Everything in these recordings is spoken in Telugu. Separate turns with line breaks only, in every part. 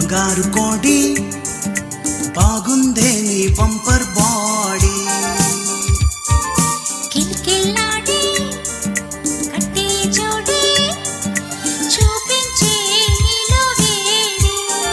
బంగారు కోడి బాగుందే నీ బంపర్ బాడీ
కిల్కిల్లాడి కట్టి జోడి చూపించే నీలో వేడి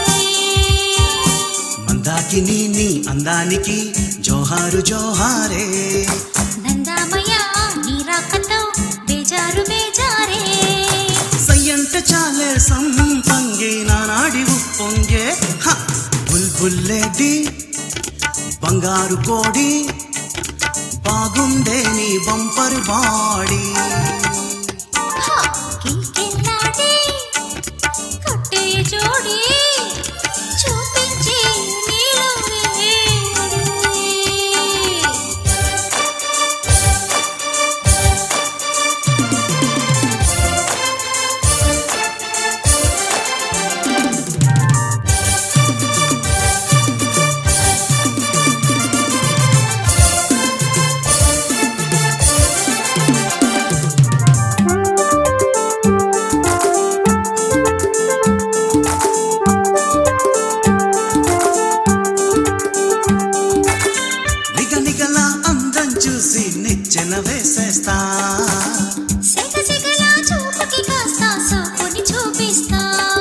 మందాకిని నీ అందానికి జోహారు జోహారే
నందామయ నీ రాకతో బేజారు బేజారే
సయ్యంట చాలే సంపంగి నానాడి ఉప్పొంగే హ! బుల్బుల్లేడి బంగారు కోడి బాగుందే నీ బంపర్ బాడీ
హా! కిల్కిల్లాడి కట్టి జోడి చూపించే నీలో వేడి
నిగనిగల అందం చూసి నిచ్చెన వేసేస్తా
సెగ సెగలా చూపుకి కాస్త సోపుని చూపిస్తా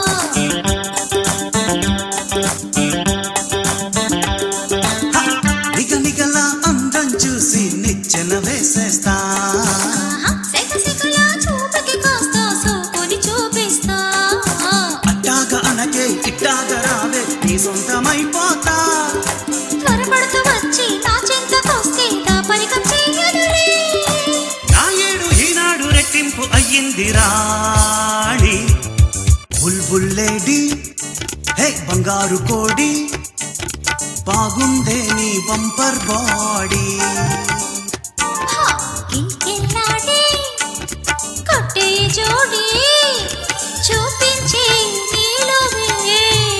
హ! నిగనిగల అందం చూసి నిచ్చెన వేసేస్తా
ఆహా, సెగ సెగలా చూపుకి కాస్త సోపుని చూపిస్తా
అట్టాగ అనకే ఇట్టాగ రావే నీ సొంతమైపోతా
త్వరపడుతూ వచ్చి నా చింతకొస్తే నా పరికం చెయ్యనులే
నా ఏడు ఈనాడు రెట్టింపు అయ్యింది రాణి బుల్బుల్లేడి హే బంగారు కోడి బాగుందే నీ బంపర్ బాడీ
హా, కింకిల్లాడి కట్టే జోడి చూపించే నీలో వేడి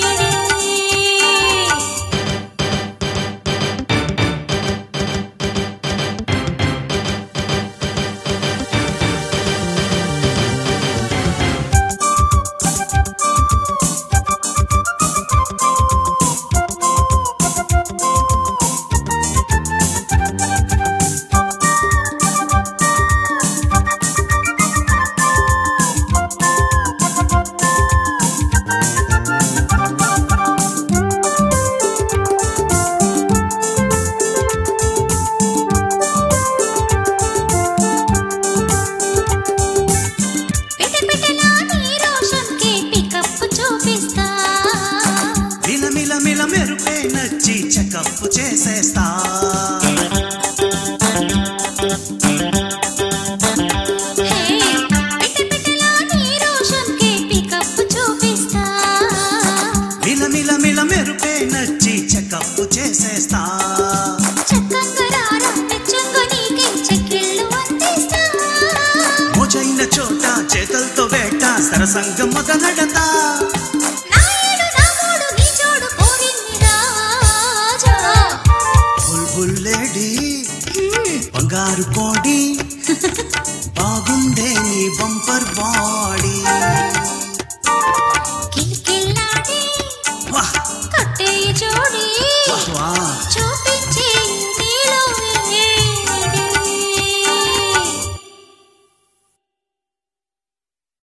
పిటపిటలా నీ రోషంకి పికప్ చూపిస్తా
మిల మిల మిల మెరుపే నచ్చి చెకప్ చేసేస్తా
హే పిటపిటలా నీ రోషంకి పికప్ చూపిస్తా
మిల మిల మిల మెరుపే నచ్చి చెకప్ చేసేస్తా
చక్కంగా రారా మెచ్చంగా నీకే చెక్కిళ్ళు అందిస్తా
మోజైన చోట చేతులతో వేట సరసంగం మొదలెడతా
నాయుడు నా మూడు నీ చోడు కోరింది రాజా
బుల్బుల్లేడి బంగారు కోడి బాగుందే నీ బంపర్ బాడీ